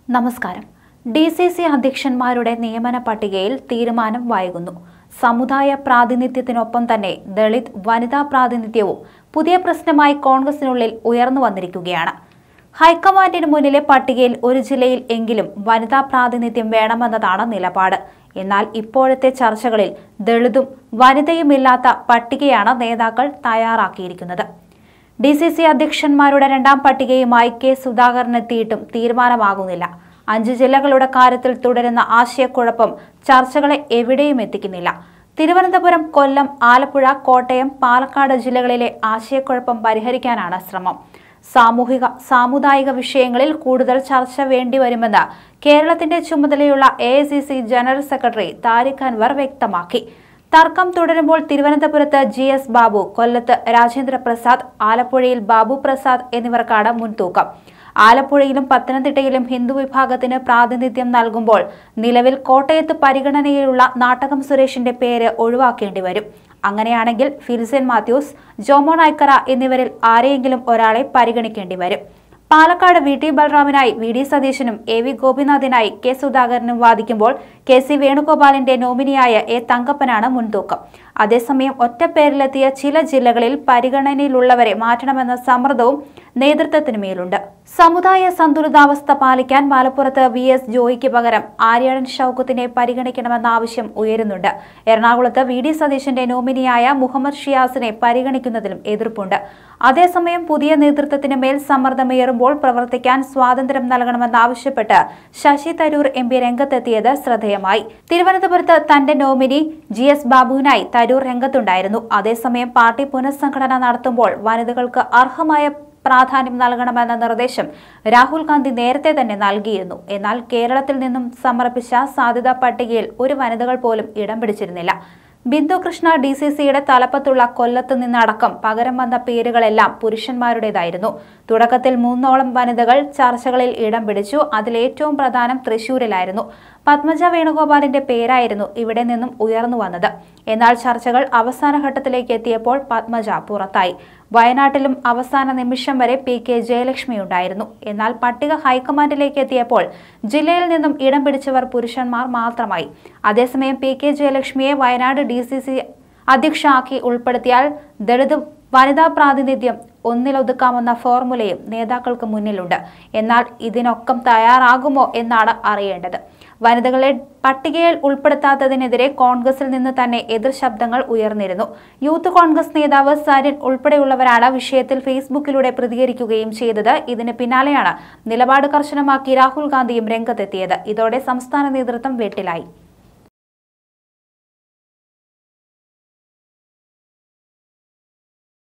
നമസ്കാരം D C C അധ്യക്ഷന്മാരുടെ നിയമന പട്ടികയിൽ തീരുമാനം വൈകുന്നു സമുദായ പ്രാതിനിധ്യത്തിനൊപ്പം തന്നെ ദളിത് വനിതാ പ്രാതിനിധ്യവും പുതിയ പ്രശ്നമായി കോൺഗ്രസിനുള്ളിൽ ഉയർന്നു വന്നിരിക്കുകയാണ് ഹൈക്കമാൻഡിന് മുന്നിലെ പട്ടികയിൽ ഒരു ജില്ലയിൽ എങ്കിലും വനിതാ പ്രാതിനിധ്യം വേണമെന്നതാണ് നിലപാട് എന്നാൽ ഇപ്പോഴത്തെ ചർച്ചകളിൽ ദളിതും വനിതയുമില്ലാത്ത പട്ടികയാണ് നേതാക്കൾ തയ്യാറാക്കിയിരിക്കുന്നത് ഡി സി സി അധ്യക്ഷന്മാരുടെ രണ്ടാം പട്ടികയുമായി കെ സുധാകരൻ എത്തിയിട്ടും തീരുമാനമാകുന്നില്ല അഞ്ച് ജില്ലകളുടെ കാര്യത്തിൽ തുടരുന്ന ആശയക്കുഴപ്പം ചർച്ചകളെ എവിടെയും എത്തിക്കുന്നില്ല തിരുവനന്തപുരം കൊല്ലം ആലപ്പുഴ കോട്ടയം പാലക്കാട് ജില്ലകളിലെ ആശയക്കുഴപ്പം പരിഹരിക്കാനാണ് ശ്രമം സാമൂഹിക സാമുദായിക വിഷയങ്ങളിൽ കൂടുതൽ ചർച്ച വേണ്ടിവരുമെന്ന് കേരളത്തിന്റെ ചുമതലയുള്ള A general secretary Tariq Anwar വ്യക്തമാക്കി തർക്കം തുടരുമ്പോൾ തിരുവനന്തപുരത്ത് ജി എസ് ബാബു കൊല്ലത്ത് രാജേന്ദ്ര പ്രസാദ് ആലപ്പുഴയിൽ ബാബു പ്രസാദ് എന്നിവർക്കാണ് മുൻതൂക്കം ആലപ്പുഴയിലും പത്തനംതിട്ടയിലും ഹിന്ദു വിഭാഗത്തിന് പ്രാതിനിധ്യം നൽകുമ്പോൾ നിലവിൽ കോട്ടയത്ത് പരിഗണനയിലുള്ള നാട്ടകം സുരേഷിന്റെ പേര് ഒഴിവാക്കേണ്ടി വരും അങ്ങനെയാണെങ്കിൽ ഫിൽസൻ മാത്യൂസ് ജോമോൺ ഐക്കറ എന്നിവരിൽ ആരെയെങ്കിലും ഒരാളെ പരിഗണിക്കേണ്ടി വരും പാലക്കാട് വി ടി ബൽറാമിനായി വി ഡി സതീശനും എ വി ഗോപിനാഥിനായി കെ സുധാകരനും വാദിക്കുമ്പോൾ കെ സി വേണുഗോപാലിന്റെ നോമിനിയായ എ തങ്കപ്പനാണ് മുൻതൂക്കം അതേസമയം ഒറ്റപ്പേരിലെത്തിയ ചില ജില്ലകളിൽ പരിഗണനയിലുള്ളവരെ മാറ്റണമെന്ന സമ്മർദ്ദവും നേതൃത്വത്തിന് മേലുണ്ട് സമുദായ സന്തുലിതാവസ്ഥ പാലിക്കാൻ മലപ്പുറത്ത് വി എസ് ജോയിക്ക് പകരം ആര്യാടൻ ഷൌക്കത്തിനെ പരിഗണിക്കണമെന്ന ആവശ്യം ഉയരുന്നുണ്ട് എറണാകുളത്ത് വി ഡി സതീശന്റെ നോമിനിയായ മുഹമ്മദ് ഷിയാസിനെ പരിഗണിക്കുന്നതിലും എതിർപ്പുണ്ട് അതേസമയം പുതിയ നേതൃത്വത്തിന് മേൽ സമ്മർദ്ദമേറുമ്പോൾ പ്രവർത്തിക്കാൻ സ്വാതന്ത്ര്യം നൽകണമെന്നാവശ്യപ്പെട്ട് ശശി തരൂർ എം പി രംഗത്തെത്തിയത് ശ്രദ്ധേയമായി തിരുവനന്തപുരത്ത് തന്റെ നോമിനി ജി എസ് ബാബുവിനായി തരൂർ രംഗത്തുണ്ടായിരുന്നു അതേസമയം പാർട്ടി പുനഃസംഘടന നടത്തുമ്പോൾ വനിതകൾക്ക് അർഹമായ പ്രാധാന്യം നൽകണമെന്ന നിർദ്ദേശം രാഹുൽ ഗാന്ധി നേരത്തെ തന്നെ നൽകിയിരുന്നു എന്നാൽ കേരളത്തിൽ നിന്നും സമർപ്പിച്ച സാധ്യതാ പട്ടികയിൽ ഒരു വനിതകൾ പോലും ഇടം പിടിച്ചിരുന്നില്ല ബിന്ദു കൃഷ്ണ ഡി സി സിയുടെ തലപ്പത്തുള്ള കൊല്ലത്ത് നിന്നടക്കം പകരം വന്ന പേരുകളെല്ലാം പുരുഷന്മാരുടേതായിരുന്നു തുടക്കത്തിൽ മൂന്നോളം വനിതകൾ ചർച്ചകളിൽ ഇടം പിടിച്ചു അതിലേറ്റവും പ്രധാനം തൃശൂരിലായിരുന്നു പത്മജ വേണുഗോപാലിന്റെ പേരായിരുന്നു ഇവിടെ നിന്നും ഉയർന്നു വന്നത് എന്നാൽ ചർച്ചകൾ അവസാന ഘട്ടത്തിലേക്ക് എത്തിയപ്പോൾ പത്മജ പുറത്തായി വയനാട്ടിലും അവസാന നിമിഷം വരെ പി കെ ജയലക്ഷ്മി ഉണ്ടായിരുന്നു എന്നാൽ പട്ടിക ഹൈക്കമാൻഡിലേക്ക് എത്തിയപ്പോൾ ജില്ലയിൽ നിന്നും ഇടം പിടിച്ചവർ പുരുഷന്മാർ മാത്രമായി അതേസമയം പി കെ ജയലക്ഷ്മിയെ വയനാട് ഡി സി സി അധ്യക്ഷയാക്കി ഉൾപ്പെടുത്തിയാൽ ദളിത് വനിതാ പ്രാതിനിധ്യം ഒന്നിലൊതുക്കാമെന്ന ഫോർമുലയും നേതാക്കൾക്ക് മുന്നിലുണ്ട് എന്നാൽ ഇതിനൊക്കെ തയ്യാറാകുമോ എന്നാണ് അറിയേണ്ടത് വനിതകളെ പട്ടികയിൽ ഉൾപ്പെടുത്താത്തതിനെതിരെ കോൺഗ്രസിൽ നിന്ന് തന്നെ എതിർ ശബ്ദങ്ങൾ ഉയർന്നിരുന്നു യൂത്ത് കോൺഗ്രസ് നേതാവ് സരിൻ ഉൾപ്പെടെയുള്ളവരാണ് വിഷയത്തിൽ ഫേസ്ബുക്കിലൂടെ പ്രതികരിക്കുകയും ചെയ്തത് ഇതിന് പിന്നാലെയാണ് നിലപാട് കർശനമാക്കി രാഹുൽ ഗാന്ധിയും രംഗത്തെത്തിയത് ഇതോടെ സംസ്ഥാന നേതൃത്വം വെട്ടിലായി